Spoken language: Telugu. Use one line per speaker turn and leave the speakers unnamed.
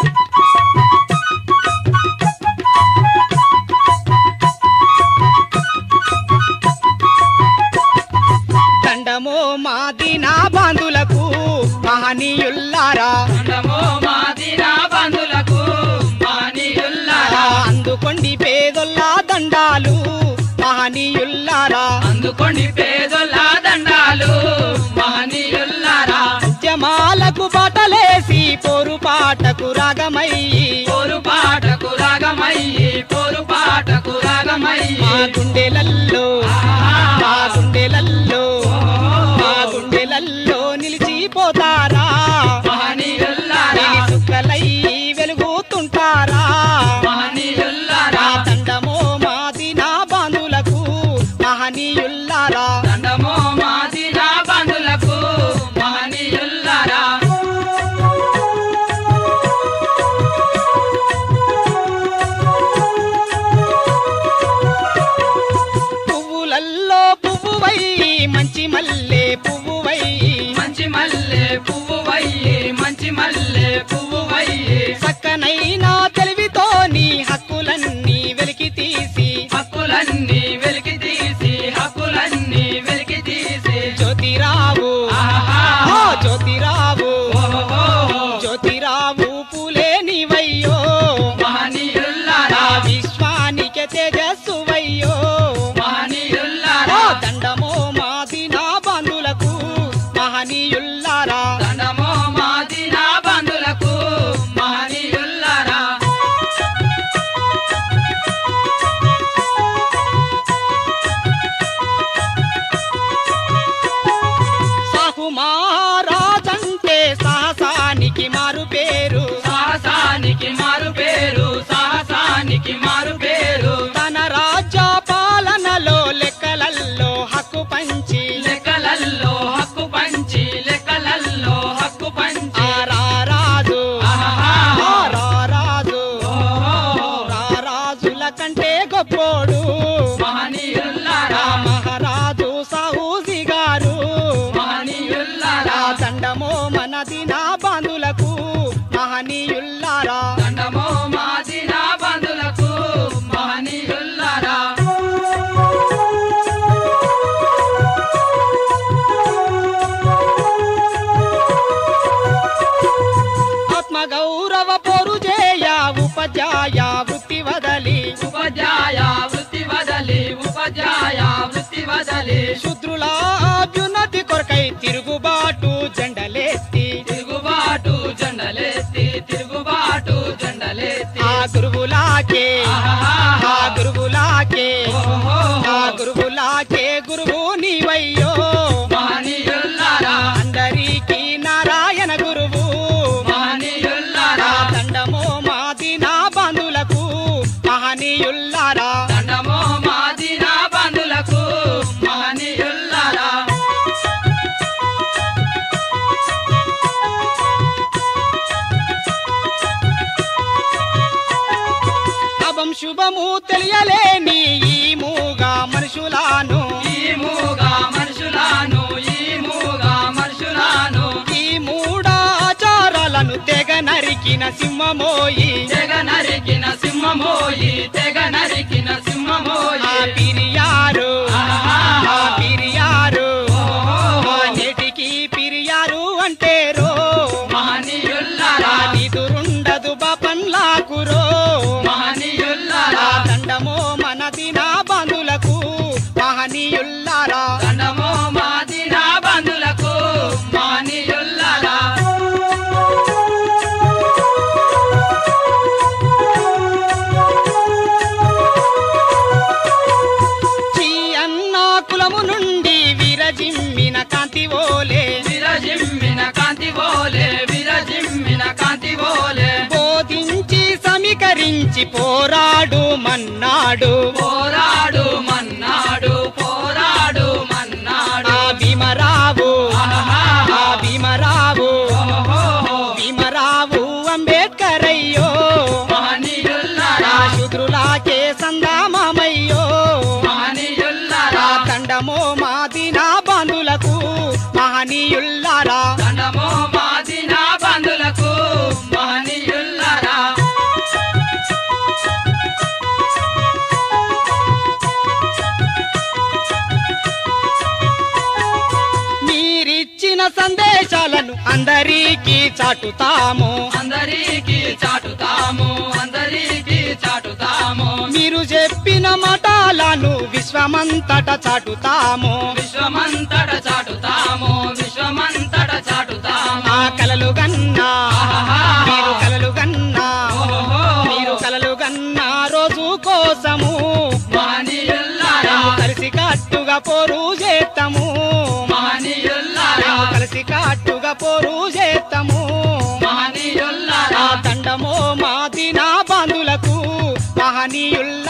దండమో మాదిన బాంధులకు మహనీయుల్లారా
దండమో మాదిన బంధులకు మహనీయుల్లారా
అందుకొండి పేదొల్లా దండాలు మహనీయుల్లారా
అందుకోండి పేదొల్ల దండాలు మహనీయుల్లారా
జమాలకు బటలేసి పోరుపాటకు రాగమయ్యి
పోరు పాటకు రాగమయ్యి పోరు పాటకు రాగమయ్యి
మా గుండెలల్లో మా గుండెలల్లో మా గుండెలల్లో నిలిచిపోతారా
మహనీయుల్లారా
నీలి చుక్కలై వెలుగుతుంటారా
మహనీయుల్లారా
నా దండమో మాది నా బాంధులకు మహనీయుల్లారా
దండమో మాదిన బంధులకు మహనీయుల్లారా
పువ్వులల్లో పువ్వువై మంచి మల్లె పువ్వువై
మంచి మల్లె పువ్వు వయ్యి మంచి మల్లె పువ్వు వయ్యి
చక్కనైన తెలివితో నీ హక్కులన్నీ వెలికి తీసి
హక్కులన్నీ వెలికి తీసి హక్కులన్నీ వెలికి తీసి
జ్యోతిరావు
ఆహా.
ఓ జ్యోతిరావు
ఓహో
జ్యోతిరావు పూలే నీవయ్యో
మహనీయుల్లారా
నా విశ్వానికి తేజస్సువయ్యో ఓ
మహనీయుల్లారా
దండమో మాది నా బంధులకు మహనీయుల్లారా
దండమో మాదిన బంధులకు మహనీయుల్లారా
సాహు మహారాజంటే సాహసానికి మారు పేరు
సాహసానికి మారు పేరు సాహసానికి మారు పేరు
తన రాజ్య పాలనలో లెక్కలల్లో హక్కు పంచి
లెక్కలల్లో హక్కు పంచి లెక్కలల్లో హక్కు పంచి
రారాజు
ఆహా.
రారాజు
ఓహో
రారాజుల కంటే గొప్పోడు
మహనీయుల్లారా
ఆ మహారాజు సాహూజీ గారు
మహనీయుల్లారా
ఆ దండమో మనది నా బాంధులకు మహనీయుల్లారా
దండమో మాదిన బంధులకు మహనీయుల్లారా
ఆత్మ గౌరవ పోరు చేయ ఉపాధ్యాయ వృత్తి వదలి
ఉపాధ్యాయ వృత్తి వదలి ఉపాధ్యాయ వృత్తి వదలి
శుద్రుల అభ్యున్నతి కొరకై తిరుగుబాటు జెండలేసి
తిరుగుబాటు జెండలెత్తి తిరుగుబాటు జెండలెత్తి
ఆ గురువులాకే ఆ గురువులాకే
ఓహో
ఆ గురువులాకే గురువు నీవయ్యో
మహనీయుల్లారా
అందరికీ నారాయణ గురువు
మహనీయుల్లారా
ఆ దండమో మాది నా బంధులకు మహనీయుల్లారా
దండమో మాదిన బంధులకు మహనీయుల్లారా
అభం శుభము తెలియలేని ఈ మూగా మనుషులాను
ఈ మూగా మనుషులాను ఈ మూగా మనుషులాను
ఈ మూడాచారాలను తెగ నరికిన సింహమోయి
తెగ నరికిన సింహమోయి తెగ నరికిన
ఆ
సింహమోయి
పిరియారు
ఆహా.
ఆ పిరియారు
ఓహో.
ఆ నేటికి పిరియారు అంటేరో
మహనీయుల్లారా
నిదురుండదు బాపన్లాకురో
మహనీయుల్లారా
ఆ దండమో మనది నా బంధులకు మహనీయుల్లారా
దండమో మాదిన బంధులకు మహనీయుల్లారా
చీ అన్న కులము నుండి విరజిమ్మిన కాంతి ఓలే
విరజిమ్మిన కాంతి బోలే విరజిమ్మిన కాంతి బోలే
బోధించి సమీకరించి పోరాడు మన్నాడు
పోరాడు మన్నాడు పోరాడు మన్నాడు
ఆ భీమరావు
ఆహా.
ఆ భీమరావు
ఓహో
భీమరావు అంబేద్కర్ అయ్యో
మహనీయుల్లారా
ఆ శుద్రులాకే సందామయ్యో
మహనీయుల్లారా
ఆ దండమో మాది నా బంధులకు మహనీయుల్లారా
దండమో మాదిన బంధులకు మహనీయుల్లారా
అందరికీ చాటుతాము
అందరికీ చాటుతాము అందరికీ చాటుతాము
మీరు చెప్పిన మఠాలను విశ్వమంతట చాటుతాము
విశ్వమంతట చాటుతాము విశ్వమంతట చాటుతాము
ఆ కలలు గన్నా మీరు కలలు గన్నా
ఓహో.
మీరు కలలు గన్నా రోజు కోసము
మహనీయుల్లారా
మేము కలిసి కట్టుగా పోరు చేస్తాము
మహనీయుల్లారా
మేము కలిసి కట్టుగా పోరు చేస్తాము
మహనీయుల్లారా
ఆ దండమో మాదిన బంధులకు మహనీయుల్ల